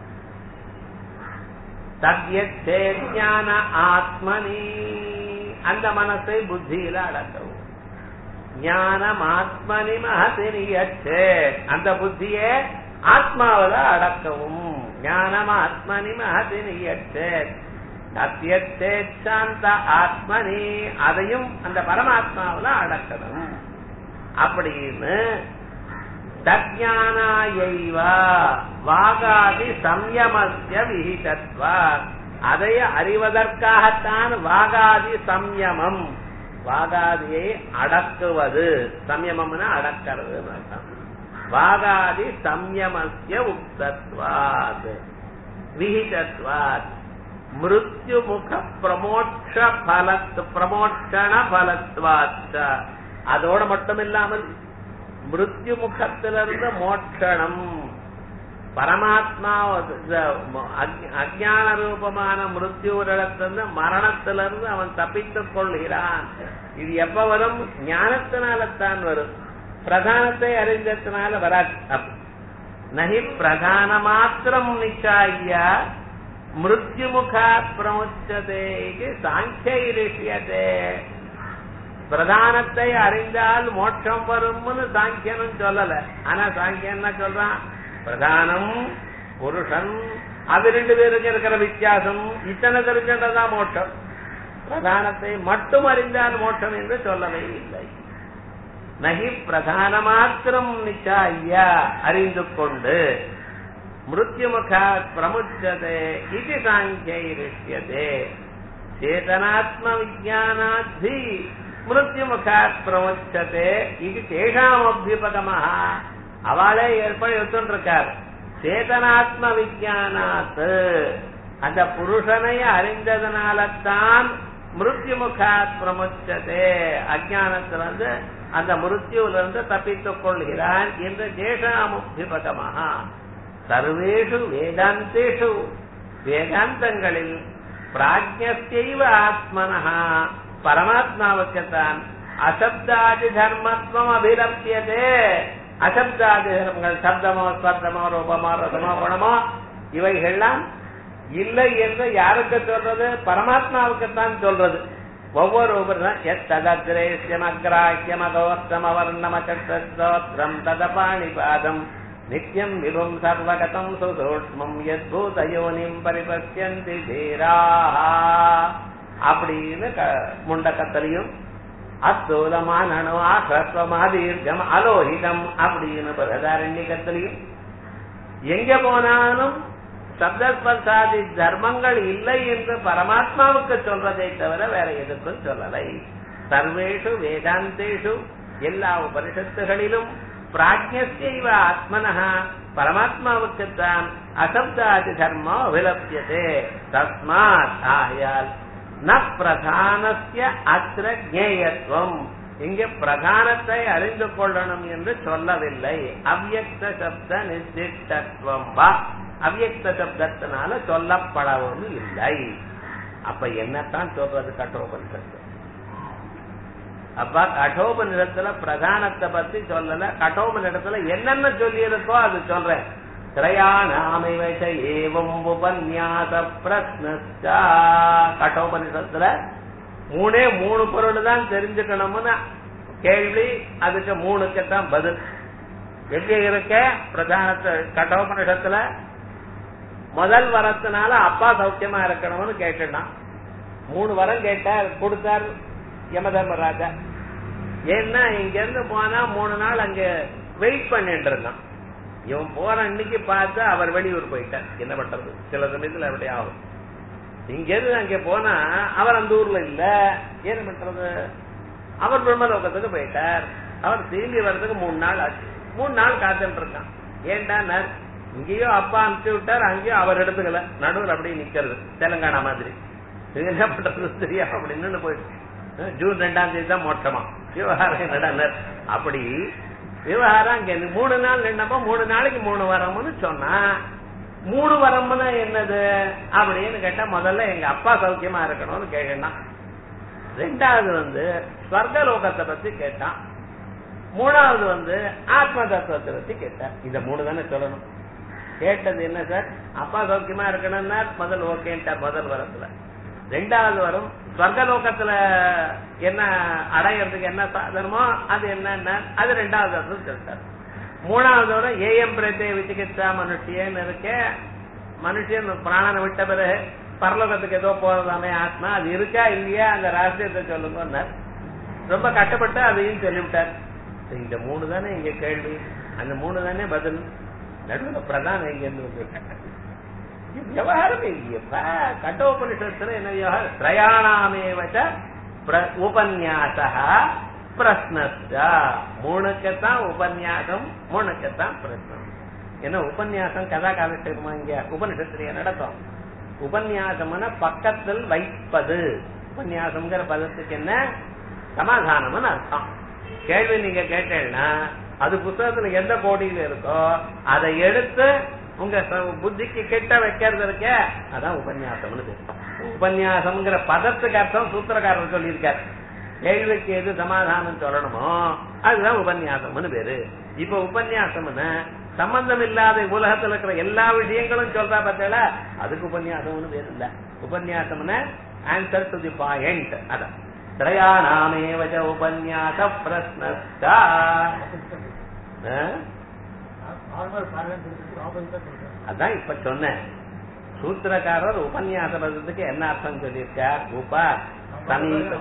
தத்யத்தே ஞான ஆத்மனி அந்த மனசை புத்தியில அடக்கவும் ஞானம் ஆத்மனி மகத்தினியச்சே அந்த புத்தியே ஆத்மாவில அடக்கவும் ஞானம் ஆத்மனி மகத்தினியச்சே சத்தியத்தே சாந்த ஆத்மனி அதையும் அந்த பரமாத்மாவில அடக்கணும் அப்படின்னு தஜானாயைவா வாகாதி சம்யமஸ்ய விஹிதத்வா அதை அறிவதற்காகத்தான் வாகாதி சம்யமம் வாகாதியை அடக்குவது சம்யமம்னா அடக்கிறது அர்த்தம் வாகாதி சம்யமஸ்ய உக்தத்வாத் விஹிதத்வாத் மிருத்யுமுக பிரமோட்ச பலத் பிரமோட்சண பலத்வாத் அதோட மட்டும் இல்லாமல் மிருத்யு முகத்திலிருந்து மோட்சணம் பரமாத்மா அஜான ரூபமான மிருத்யுவிடத்திலிருந்து மரணத்திலிருந்து அவன் தப்பித்துக் கொள்கிறான் இது எப்ப வரும் ஞானத்தினால்தான் வரும் பிரதானத்தை அறிந்ததுனால வராது நகி பிரதான மாத்திரம் நிச்சாய மிருத்யுமுகா பிரமுச்சதே இது சாங்கியதே பிரதானத்தை அறிந்தால் மோட்சம் வரும்னு சாங்கியனும் சொல்லல ஆனா சாங்கியன் என்ன சொல்றான் பிரதானம் புருஷன் அது ரெண்டு பேருக்கு இருக்கிற வித்தியாசம் இத்தனை தெரிஞ்சதான் மோட்சம் பிரதானத்தை மட்டும் அறிந்தால் மோட்சம் என்று சொல்லவே இல்லை நகி பிரதான மாத்திரம் நிச்சாய அறிந்து கொண்டு மிருத்யுமுகா பிரமுச்சதே இது சாங்கியதே சேதனாத்ம விஜானாத்தி மிருத்யுமுகாத் பிரமுச்சதே இது தேஷாமபியுபகமா அவளே ஏற்பட எடுத்துருக்கார் சேதனாத்ம விஜானாத் அந்த புருஷனை அறிந்ததனால்தான் மிருத்யுமுகாத் பிரமுச்சதே அஜானத்திலிருந்து அந்த மிருத்யுவிலிருந்து தப்பித்துக் கொள்கிறான் என்று தேஷாமுபியுபகமா சர்வேஷு வேதாந்தேஷு வேதாந்தங்களில் பிராஜ்யத்தைவ ஆத்மனஹா பரமாத்மாவுக்குத்தான் அசப்தாதி தர்மத்துவம் அபிலப்தியதே அசப்தாதி தர்மங்கள் சப்தமோ ஸ்பர்தமோ ரூபமோ ரசமோ குணமோ இவைகள்லாம் இல்லை என்று யாருக்கு சொல்றது பரமாத்மாவுக்குத்தான் சொல்றது ஒவ்வொரு எத்ததக்ரேஷ்யம் அக்ராஹ்யம் அகோத்தம் அவர்ணம சட்டஸ்தோத்திரம் ததபாணிபாதம் நித்யம் விபும் சர்வகதம் சுசூக்மம் யத்பூதயோனிம் பரிபஷ்யந்தி தீராஹா அப்படின்னு முண்டக்கத்தலையும் அஸ்தூலமானோ ஆசத்வமா தீர்க்கம் அலோகிதம் அப்படின்னு பிரதாரண்யக்கத்திலையும் எங்க போனாலும் சப்தஸ்பர்சாதி தர்மங்கள் இல்லை என்று பரமாத்மாவுக்கு சொல்றதை தவிர வேற எதுக்கும் சொல்லலை சர்வேஷு வேதாந்தேஷு எல்லா உபனிஷத்துகளிலும் பிராஜ்யசைவ ஆத்மனஹா பரமாத்மாவுக்குத்தான் அசப்தாதி தர்மம் அபிலப்யதே தஸ்மாத் ஆகையால் ந பிரதானஸ்ய அத்திர ஜேயத்துவம் இங்கே பிரதானத்தை அறிந்து கொள்ளணும் என்று சொல்லவில்லை அவ்யக்த சப்த நிர்திஷ்டத்துவம் வா அவ்யக்த சப்தத்தினால சொல்லப்படவும் இல்லை அப்ப என்னத்தான் சொல்றது கட்டோபனிஷத்து அப்ப கட்டோபனிடத்துல பிரதானத்தை பத்தி சொல்லல கட்டோபனிடத்துல என்னென்ன சொல்லி இருக்கோ அது சொல்றேன் திரையாணாமைவச ஏவம் உபன்யாச பிரஸ்னஸ்டா கட்டோபனிஷத்துல மூணே மூணு பொருள் தான் தெரிஞ்சுக்கணும்னு கேள்வி அதுக்கு மூணுக்குத்தான் பதில் எங்க இருக்க பிரதானத்தை கட்டோபனிஷத்துல முதல் வரத்தினால அப்பா சௌக்கியமா இருக்கணும்னு கேட்டுட்டான் மூணு வரம் கேட்டார் கொடுத்தார் யமதர்மராஜா ஏன்னா இங்க இருந்து போனா மூணு நாள் அங்க வெயிட் பண்ணிட்டு இருந்தான் இவன் போற அன்னைக்கு பார்த்து அவர் வெளியூர் போயிட்டார் என்ன பண்றது சில சமயத்துல அப்படி ஆகும் இங்க இருந்து அங்க போனா அவர் அந்த ஊர்ல இல்ல என்ன பண்றது அவர் பிரம்மலோகத்துக்கு போயிட்டார் அவர் திரும்பி வர்றதுக்கு மூணு நாள் ஆச்சு மூணு நாள் காத்துட்டு இருக்கான் ஏண்டா இங்கேயோ அப்பா அனுப்பிச்சு விட்டார் அங்கேயும் அவர் எடுத்துக்கல நடுவில் அப்படியே நிக்கிறது தெலுங்கானா மாதிரி இது என்ன பண்றது தெரியா அப்படின்னு போயிட்டு அஹ் ஜூன் ரெண்டாம் தேதி தான் மோட்சமா விவகாரம் நடனர் அப்படி விவகாரம் அங்க இருந்து மூணு நாள் நின்னப்ப மூணு நாளைக்கு மூணு வரம்னு சொன்னா மூணு வரம்னா என்னது அப்படின்னு கேட்டா முதல்ல எங்க அப்பா சௌக்கியமா இருக்கணும்னு கேட்கணும் ரெண்டாவது வந்து ஸ்வர்கலோகத்தை பத்தி கேட்டான் மூணாவது வந்து ஆத்ம தத்துவத்தை பத்தி கேட்டார் இந்த மூணு தானே சொல்லணும் கேட்டது என்ன சார் அப்பா சௌக்கியமா இருக்கணும்னா முதல் ஓகேன்ட்டார் முதல் வரத்துல ரெண்டாவது வரும் ஸ்வர்கலோகத்துல என்ன அடையிறதுக்கு என்ன சாதனமோ அது என்னன்னா அது ரெண்டாவது வரத்துல சொல்லிட்டார் மூணாவது வரும் ஏஎம் பிரதே விசிகிச்சா மனுஷியன்னு இருக்க மனுஷன் பிராணனை விட்ட பிறகு பரலோகத்துக்கு ஏதோ போறதாமே ஆத்மா அது இருக்கா இல்லையா அந்த ரகசியத்தை சொல்லுங்க ரொம்ப கஷ்டப்பட்டு அதையும் சொல்லிவிட்டார் இந்த மூணு தானே இங்க கேள்வி அந்த மூணு தானே பதில் நடுவில் பிரதானம் எங்க இருந்து வந்து விவகாரம் இல்லையப்பா கட்டோபனிஷத்துல என்ன விவகாரம் திரயாணாமேவச்ச பிர- உபன்யாசா பிரஸ்னஸ்டா மூணுக்குத்தான் உபன்யாசம் மூணுக்குத்தான் பிரஸ்னம் என்ன உபன்யாசம் கதா காலட்சேபமா இங்க உபனிஷத்திலேயே நடக்கும் உபன்யாசம்னா பக்கத்தில் வைப்பது உபன்யாசம்ங்கிற பதத்துக்கு என்ன சமாதானம்னு அர்த்தம் கேள்வி நீங்க கேட்டேன்னா அது புத்தகத்துல எந்த கோடியில இருக்கோ அதை எடுத்து உங்க ச- புத்திக்கு கிட்ட வைக்கிறது இருக்க அதான் உபன்யாசம்னு பேரு. உபன்யாசம்ங்கிற பதத்துக்கு அர்த்தம் சூத்திரக்காரர் சொல்லியிருக்காரு கேள்விக்கு எது சமாதானம் சொல்லணுமோ அதுதான் உபன்யாசம்னு பேரு இப்ப உபன்யாசம்னு சம்பந்தம் இல்லாத உலகத்துல இருக்கிற எல்லா விஷயங்களும் சொல்றா பார்த்தா அதுக்கு உபன்யாசம்னு பேரு இல்ல உபன்யாசம்னு ஆன்சர் டு தி பாயிண்ட் அதான் திரயாணாமேவச்ச உபன்யாச பிரஸ்னஸ்தா அதான் இப்ப சொன்னேன் சூத்திரக்காரர் உபன்யாச பதத்துக்கு என்ன அர்த்தம் சொல்லியிருக்கார் உபா சமீப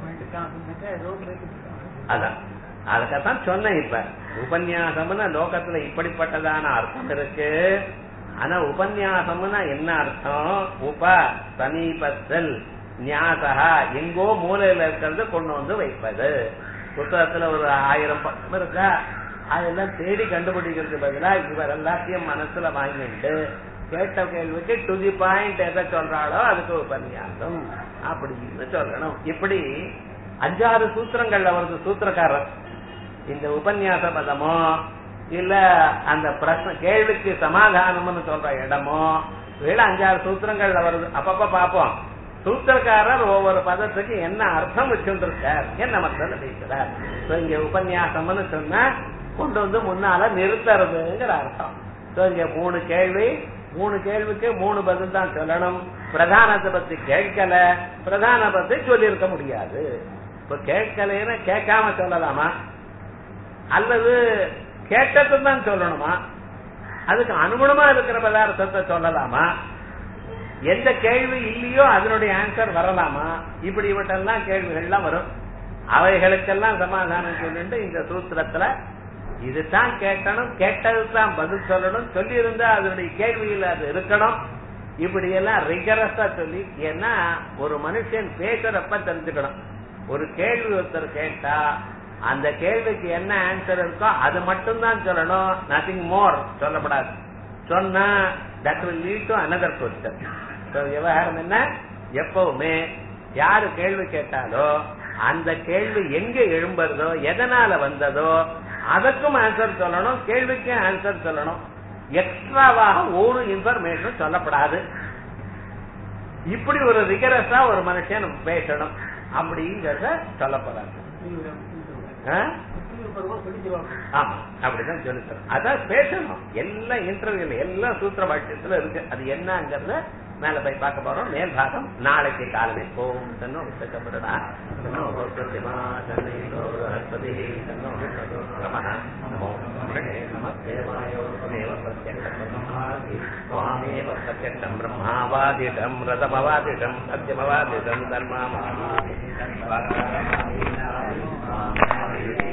அதான் அதுக்கத்தான் சொன்னேன் இப்ப உபன்யாசம்னா லோகத்துல இப்படிப்பட்டதான அர்த்தம் இருக்கு ஆனா உபன்யாசம்னா என்ன அர்த்தம் உப சமீபத்தில் ஞாசகா எங்கோ மூலையில இருக்கிறது கொண்டு வந்து வைப்பது புத்தகத்துல ஒரு ஆயிரம் பக்கம் இருக்கா அதெல்லாம் தேடி கண்டுபிடிக்கிறதுக்கு பதிலா இவர் எல்லாத்தையும் மனசுல வாங்கிட்டு கேட்ட கேள்விக்கு டு தி பாயிண்ட் எதை சொல்றாளோ அதுக்கு உபன்யாசம் அப்படின்னு சொல்லணும் இப்படி அஞ்சாறு சூத்திரங்கள்ல வருது சூத்திரக்காரர் இந்த உபன்யாச பதமோ இல்ல அந்த பிரச்சனை கேள்விக்கு சமாதானம்னு சொல்ற இடமோ வேலை அஞ்சாறு சூத்திரங்கள்ல வருது அப்பப்ப பாப்போம் சூத்திரக்காரர் ஒவ்வொரு பதத்துக்கு என்ன அர்த்தம் வச்சுருக்கார் என்ன மக்கள் பேசுறார் So, இங்க உபன்யாசம்னு சொன்னா கொண்டு வந்து முன்னால நிறுத்துறதுங்கிற அர்த்தம் So, இங்க மூணு கேள்வி மூணு கேள்விக்கு மூணு பதில் தான் சொல்லணும் பிரதானத்தை பத்தி கேட்கல பிரதான பத்தி சொல்லியிருக்க முடியாது இப்ப கேட்கலைன்னு கேட்காம சொல்லலாமா அல்லது கேட்டது தான் சொல்லணுமா அதுக்கு அனுகுணமா இருக்கிற பதார்த்தத்தை சொல்லலாமா எந்த கேள்வி இல்லையோ அதனுடைய ஆன்சர் வரலாமா இப்படி இவற்றெல்லாம் கேள்விகள்லாம் வரும் அவைகளுக்கெல்லாம் சமாதானம் சொல்லிட்டு இந்த சூத்திரத்துல இதுதான் கேட்கணும் கேட்டதுதான் பதில் சொல்லணும் சொல்லியிருந்தா அதனுடைய கேள்வியில் அது இருக்கணும் இப்படி எல்லாம் ரிகரஸா சொல்லி ஏன்னா ஒரு மனுஷன் பேசுறப்ப தெரிஞ்சுக்கணும் ஒரு கேள்வி ஒருத்தர் கேட்டா அந்த கேள்விக்கு என்ன ஆன்சர் இருக்கோ அது மட்டும்தான் சொல்லணும் நத்திங் மோர் சொல்லப்படாது சொன்னா that will lead to another question விவகாரம் என்ன எப்பவுமே யாரு கேள்வி கேட்டாலோ அந்த கேள்வி எங்க எழும்புறதோ எதனால வந்ததோ அதற்கும் ஆன்சர் சொல்லணும் கேள்விக்கும் ஆன்சர் சொல்லணும் எக்ஸ்ட்ராவாக ஒரு இன்ஃபர்மேஷன் சொல்லப்படாது இப்படி ஒரு ரிகரஸா ஒரு மனுஷன் பேசணும் அப்படிங்கறத சொல்லப்படாது ஆ? ஆமா அப்படிதான் சொல்லி தரணும் அதான் பேசணும் எல்லாம் இன்டர்வியூல எல்லாம் சூத்திர பாஷ்யத்துல இருக்கு அது என்னங்கறத மேல போய் பார்க்க போறோம் மேல் பாகம் நாளைக்கு காலமே ஓம் தன்னோ விசக்கப்படுடா தன்னோ பிரதிமா தன்னோ ஹஸ்பதி தன்னோ நம நமோ நமே நம தேவாயோ தேவ பிரத்யக்ஷம் பிரம்மாதி சுவாமேவ பிரத்யக்ஷம் பிரம்மாவாதிடம் ரதமவாதிடம் சத்யமவாதிடம் தர்மாமாதி